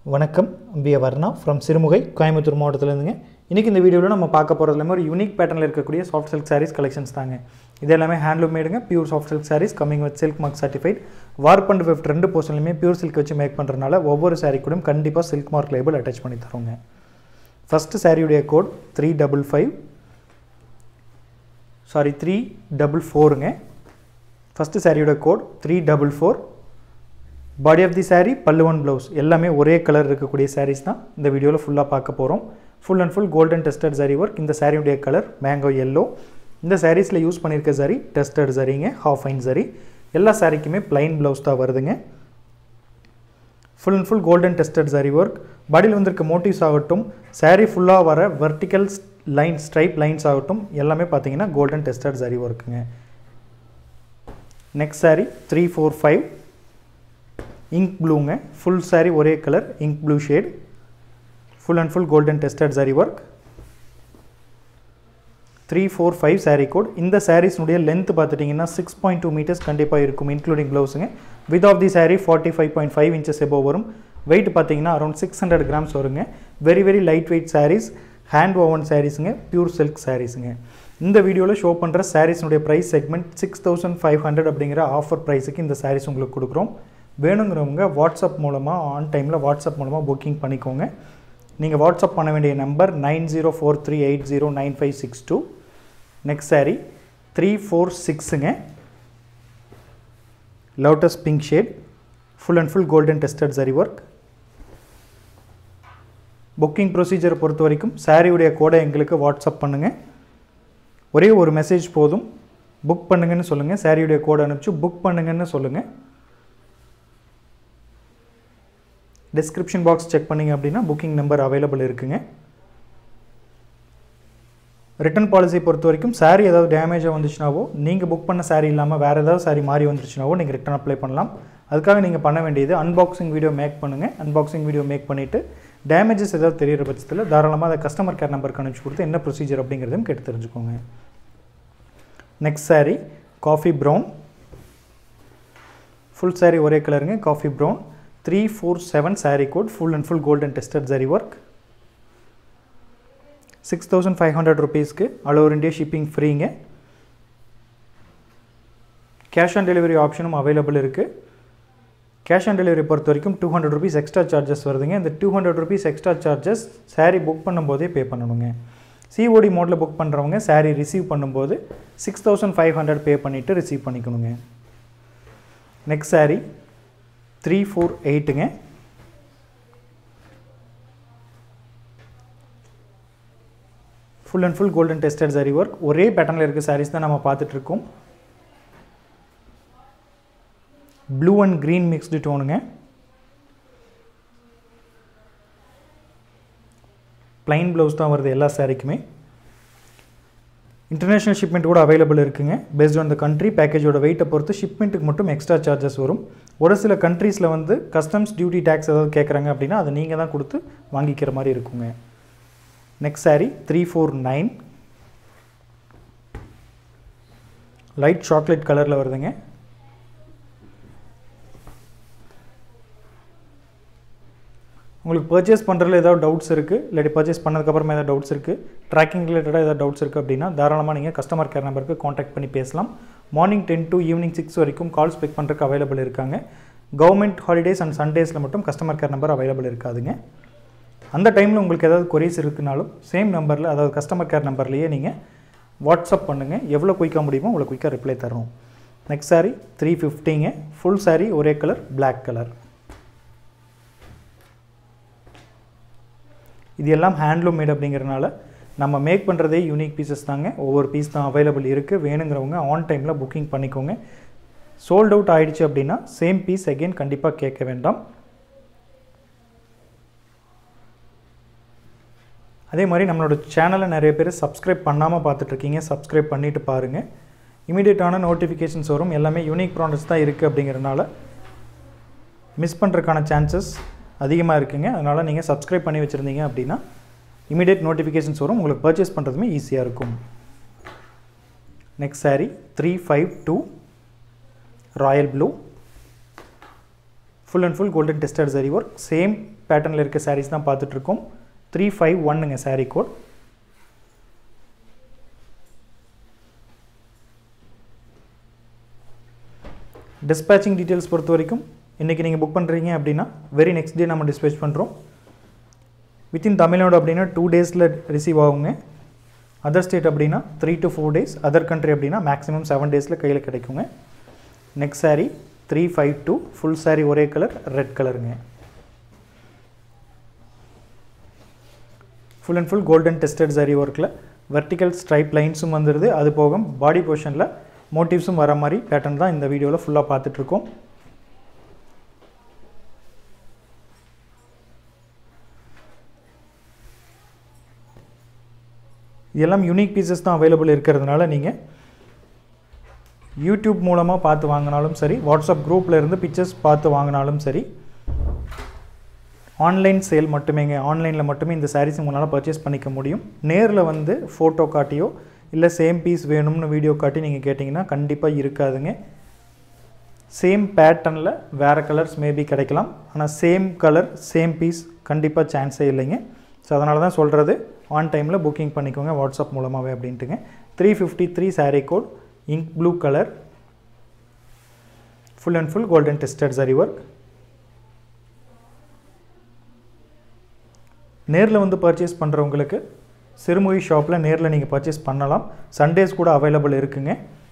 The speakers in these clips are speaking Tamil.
வணக்கம் பி வர்ணா ஃப்ரம் சிறுமுகை கோயம்புத்தூர் மாவட்டத்திலேருந்துங்க இன்றைக்கி இந்த வீடியோவில் நம்ம பார்க்க போகிறது எல்லாமே ஒரு யூனிக் பேட்டர்னில் இருக்கக்கூடிய சாஃப்ட் சில்க் சாரீஸ் கலெக்ஷன்ஸ் தாங்க இது எல்லாமே ஹேண்ட்லூம் மேடுங்க pure soft silk sarees coming with silk mark certified warp and weft ரெண்டு போர்ஷன்லையுமே பியூர் சில்க் வச்சு மேக் பண்ணுறதுனால ஒவ்வொரு சாரீ கூடயும் கண்டிப்பாக சில்க் மார்க் லேபிள் அட்டாச் பண்ணி தரோங்க ஃபஸ்ட்டு சாரியுடைய code three double five saree three double ஃபோருங்க ஃபஸ்ட்டு சாரியோட code three double four body of the saree பல்லுவன் ப்ளவுஸ் எல்லாமே ஒரே கலர் இருக்கக்கூடிய sarees தான் இந்த வீடியோவில் ஃபுல்லாக பார்க்க போகிறோம் full and full golden tested saree work இந்த சாரியுடைய கலர் மேங்கோ எல்லோ இந்த சாரீஸில் யூஸ் பண்ணியிருக்க saree டெஸ்டட் சரிங்க ஹாஃப் ஃபைன் சரி எல்லா சாரிக்குமே plain ப்ளவுஸ் தான் வருதுங்க full and full golden tested saree work பாடியில் வந்திருக்க மோட்டிவ்ஸ் ஆகட்டும் saree ஃபுல்லாக வர வெர்டிக்கல் லைன் ஸ்ட்ரைப் லைன்ஸ் ஆகட்டும் எல்லாமே பார்த்தீங்கன்னா கோல்டன் டெஸ்டட் saree ஒர்க்குங்க next saree three four five ink ப்ளூங்க ஃபுல் saree ஒரே colour ink blue shade full and full golden tested saree work three four five saree code இந்த சாரீஸ்னுடைய லென்த் பார்த்துட்டிங்கன்னா சிக்ஸ் பாயிண்ட் டூ மீட்டர்ஸ் கண்டிப்பாக இருக்கும் இன்க்ளூடிங் ப்ளவுஸுங்க with of the saree forty five point five inches above வரும் வெயிட் பார்த்தீங்கன்னா அரௌண்ட் சிக்ஸ் ஹண்ட்ரட் கிராம்ஸ் வருங்க very very light weight sarees hand oven சாரீஸுங்க பியூர் சில்க் சாரீஸுங்க இந்த வீடியோவில் ஷோ பண்ணுற சாரீஸ்னுடைய price segment six thousand five hundred அப்படிங்கிற ஆஃபர் ப்ரைஸுக்கு இந்த சாரீஸ் உங்களுக்கு கொடுக்குறோம் வேணுங்கிறவங்க வாட்ஸ்அப் மூலமாக ஆன் டைமில் வாட்ஸ்அப் மூலமாக புக்கிங் பண்ணிக்கோங்க நீங்கள் வாட்ஸ்அப் பண்ண வேண்டிய number nine zero four three eight zero nine five six two next saree three four சிக்ஸுங்க lotus pink shade full and full golden tested சரி ஒர்க் புக்கிங் ப்ரொசீஜரை பொறுத்த வரைக்கும் சாரியுடைய கோடை எங்களுக்கு வாட்ஸ்அப் பண்ணுங்கள் ஒரே ஒரு மெசேஜ் போதும் புக் பண்ணுங்கன்னு சொல்லுங்கள் சாரியுடைய கோடை அனுப்பிச்சு புக் பண்ணுங்கன்னு சொல்லுங்கள் டிஸ்கிரிப்ஷன் பாக்ஸ் செக் பண்ணிங்க அப்படின்னா புக்கிங் நம்பர் அவைலபிள் இருக்குங்க ரிட்டன் பாலிசி பொறுத்த வரைக்கும் சாரீ ஏதாவது டேமேஜாக வந்துச்சுனாவோ நீங்கள் புக் பண்ண சாரீ இல்லாமல் வேறு ஏதாவது சாரீ மாறி வந்துருச்சுனாவோ நீங்கள் ரிட்டன் அப்ளை பண்ணலாம் அதுக்காக நீங்கள் பண்ண வேண்டியது அன்பாக்சிங் வீடியோ மேக் பண்ணுங்கள் அன்பாக்சிங் வீடியோ மேக் பண்ணிவிட்டு டேமேஜஸ் ஏதாவது தெரியிற பட்சத்தில் தாராளமாக அதை கஸ்டமர் கேர் நம்பருக்கு அனுப்பிச்சு கொடுத்து என்ன ப்ரொசீஜர் அப்படிங்கிறதையும் கேட்டு தெரிஞ்சுக்கோங்க next saree coffee brown full saree ஒரே கலருங்க coffee brown three four seven saree code full and full golden tested saree work six thousand five hundred ருபீஸ்க்கு ஆல் ஓவர் இந்தியா ஷிப்பிங் ஃப்ரீங்க கேஷ் ஆன் டெலிவரி ஆப்ஷனும் அவைலபிள் இருக்குது கேஷ் ஆன் டெலிவரி பொறுத்த வரைக்கும் two hundred rupees extra charges வருதுங்க இந்த two hundred rupees extra charges saree book பண்ணும்போதே பே பண்ணணுங்க சிஓடி மோடில் புக் பண்ணுறவங்க சாரீ ரிசீவ் பண்ணும்போது six thousand five hundred pay பண்ணிவிட்டு ரிசீவ் பண்ணிக்கணுங்க நெக்ஸ்ட் சாரீ த்ரீ ஃபோர் எயிட்டுங்க full and full golden tested saree work ஒரே பேட்டர்னில் இருக்க சாரீஸ் தான் நம்ம பார்த்துட்ருக்கோம் ப்ளூ அண்ட் க்ரீன் மிக்ஸ்டு டோனுங்க ப்ளைன் ப்ளவுஸ் தான் வருது எல்லா சாரீக்குமே இன்டர்நேஷ்னல் ஷிப்மெண்ட் கூட அவைலபிள் இருக்குங்க பேஸ்ட் ஆன் த கண்ட்ரி பேக்கேஜோட வெயிட்டை பொறுத்து ஷிப்மெண்ட்டுக்கு மட்டும் எக்ஸ்ட்ரா சார்ஜஸ் வரும் ஒரு சில கண்ட்ரீஸில் வந்து கஸ்டம்ஸ் டியூட்டி டேக்ஸ் ஏதாவது கேட்குறாங்க அப்படின்னா அதை நீங்கள் தான் கொடுத்து வாங்கிக்கிற மாதிரி இருக்குங்க next saree three four nine light chocolate கலரில் வருதுங்க உங்களுக்கு பர்ச்சேஸ் பண்ணுறதுல ஏதாவது டவுட்ஸ் இருக்குது இல்லாட்டி பர்ச்சேஸ் பண்ணதுக்கப்புறமா ஏதாவது டவுட்ஸ் இருக்குது ட்ராக்கிங் ரிலேட்டடாக ஏதாவது டவுட்ஸ் இருக்குது அப்படின்னா தாராளமாக நீங்கள் கஸ்டமர் கேர் நம்பருக்கு காண்டாக்ட் பண்ணி பேசலாம் morning ten to evening six வரைக்கும் கால்ஸ் பிக் பண்ணுறதுக்கு அவைலபிள் இருக்காங்க கவர்மெண்ட் ஹாலிடேஸ் அண்ட் சண்டேஸில் மட்டும் கஸ்டமர் கேர் நம்பர் அவைலபிள் இருக்காதுங்க அந்த டைமில் உங்களுக்கு ஏதாவது கொரிஸ் இருக்குனாலும் சேம் நம்பரில் அதாவது கஸ்டமர் கேர் நம்பர்லேயே நீங்கள் வாட்ஸ்அப் பண்ணுங்கள் எவ்வளோ குயிக்காக முடியுமோ அவ்வளோ குயிக்காக ரிப்ளை தரும் நெக்ஸ்ட் சாரீ த்ரீ ஃபிஃப்டிங்க ஃபுல் சாரீ ஒரே கலர் பிளாக் கலர் இது எல்லாம் ஹேண்ட்லூம் மேட் அப்படிங்கிறனால நம்ம மேக் பண்ணுறதே யூனிக் பீசஸ் தாங்க ஒவ்வொரு பீஸ் தான் அவைலபிள் இருக்குது வேணுங்கிறவங்க ஆன் டைமில் புக்கிங் பண்ணிக்கோங்க சோல்ட் அவுட் ஆகிடுச்சு அப்படின்னா சேம் பீஸ் அகெயின் கண்டிப்பாக கேட்க வேண்டாம் அதே மாதிரி நம்மளோட சேனலை நிறைய பேர் சப்ஸ்கிரைப் பண்ணாமல் பார்த்துட்ருக்கீங்க சப்ஸ்கிரைப் பண்ணிவிட்டு பாருங்கள் இமீடியட்டான நோட்டிஃபிகேஷன்ஸ் வரும் எல்லாமே யூனிக் ப்ராடக்ட்ஸ் தான் இருக்குது அப்படிங்கிறனால மிஸ் பண்ணுறதுக்கான சான்சஸ் அதிகமாக இருக்குங்க அதனால் நீங்கள் சப்ஸ்கிரைப் பண்ணி வச்சுருந்தீங்க அப்படின்னா இமீடியட் நோட்டிஃபிகேஷன்ஸ் வரும் உங்களுக்கு பர்ச்சேஸ் பண்ணுறதுமே ஈஸியாக இருக்கும் next saree three five two royal blue full and full golden tested சரி ஒர்க் சேம் பேட்டர்னில் இருக்க சாரீஸ் தான் பார்த்துட்ருக்கோம் த்ரீ ஃபைவ் ஒன்னுங்க சாரீ கோட் டிஸ்பேச்சிங் டீட்டெயில்ஸ் பொறுத்த வரைக்கும் இன்றைக்கி நீங்கள் புக் பண்ணுறீங்க அப்படின்னா வெரி நெக்ஸ்ட் டே நம்ம டிஸ்பேச் பண்ணுறோம் வித்தின் தமிழ்நாடு அப்படின்னா டூ டேஸில் ரிசீவ் ஆகுங்க அதர் ஸ்டேட் அப்படின்னா three to four days other country அப்படின்னா மேக்ஸிமம் செவன் டேஸில் கையில் கிடைக்குங்க next saree three five two full saree ஒரே கலர் ரெட் கலருங்க full and full golden tested saree ஒர்க்கில் வெர்டிக்கல் ஸ்ட்ரைப் லைன்ஸும் வந்துடுது அது போக பாடி போர்ஷனில் மோட்டிவ்ஸும் வர மாதிரி பேட்டர்ன் தான் இந்த வீடியோவில் ஃபுல்லாக பார்த்துட்ருக்கோம் இதெல்லாம் யூனிக் பீசஸ் தான் அவைலபிள் இருக்கிறதுனால நீங்கள் யூடியூப் மூலமாக பார்த்து வாங்கினாலும் சரி வாட்ஸ்அப் குரூப்பில் இருந்து பிக்சர்ஸ் பார்த்து வாங்கினாலும் சரி ஆன்லைன் சேல் மட்டுமேங்க ஆன்லைனில் மட்டுமே இந்த சாரீஸ் உங்களால் பர்ச்சேஸ் பண்ணிக்க முடியும் நேரில் வந்து ஃபோட்டோ காட்டியோ இல்லை சேம் பீஸ் வேணும்னு வீடியோ காட்டி நீங்கள் கேட்டிங்கன்னா கண்டிப்பாக இருக்காதுங்க சேம் பேட்டர்னில் வேறு கலர்ஸ் மேபி கிடைக்கலாம் ஆனால் சேம் கலர் சேம் பீஸ் கண்டிப்பாக சான்ஸே இல்லைங்க ஸோ அதனால தான் சொல்கிறது ஆன் டைமில் புக்கிங் பண்ணிக்கோங்க வாட்ஸ்அப் மூலமாகவே அப்படின்ட்டுங்க three fifty three sari code ink blue colour full and full golden tested சரி ஒர்க் நேரில் வந்து பர்ச்சேஸ் பண்ணுறவங்களுக்கு சிறுமொழி ஷாப்பில் நேரில் நீங்கள் பர்ச்சேஸ் பண்ணலாம் சண்டேஸ் கூட அவைலபிள் இருக்குங்க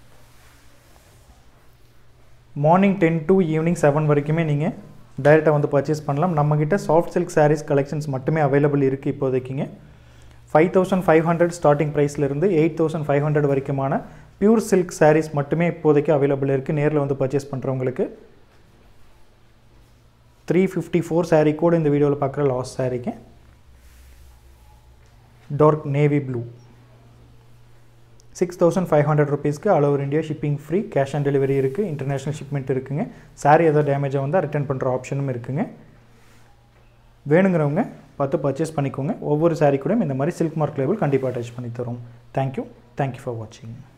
morning ten to evening seven வரைக்குமே நீங்கள் டைரெக்டாக வந்து பர்ச்சேஸ் பண்ணலாம் நம்மக்கிட்ட சாஃப்ட் சில்க் சாரீஸ் கலெக்ஷன்ஸ் மட்டுமே அவைலபிள் இருக்குது இப்போதைக்குங்க five thousand five hundred starting ப்ரைஸ்லேருந்து எயிட் தௌசண்ட் ஃபைவ் ஹண்ட்ரட் வரைக்குமான பியூர் சில்க் சாரீஸ் மட்டுமே இப்போதைக்கு அவைலபிள் இருக்குது நேரில் வந்து பர்ச்சேஸ் பண்ணுறவங்களுக்கு த்ரீ ஃபிஃப்டி ஃபோர் சாரீ கூட இந்த வீடியோவில் பார்க்குற லாஸ்ட் சாரீங்க dark navy blue six thousand five hundred ருபீஸ்க்கு all over India shipping free cash on delivery இருக்குது இன்டர்நேஷ்னல் ஷிப்மெண்ட் இருக்குங்க சாரீ ஏதாவது டேமேஜாக வந்தால் ரிட்டர்ன் பண்ணுற ஆப்ஷனும் இருக்குங்க வேணுங்கிறவங்க பார்த்து பர்ச்சேஸ் பண்ணிக்கோங்க ஒவ்வொரு சாரீ கூடயும் இந்த மாதிரி சில்க் மார்க் லேபிள் கண்டிப்பாக அட்டாச் பண்ணி தரும் தேங்க்யூ தேங்க்யூ ஃபார் வாட்சிங்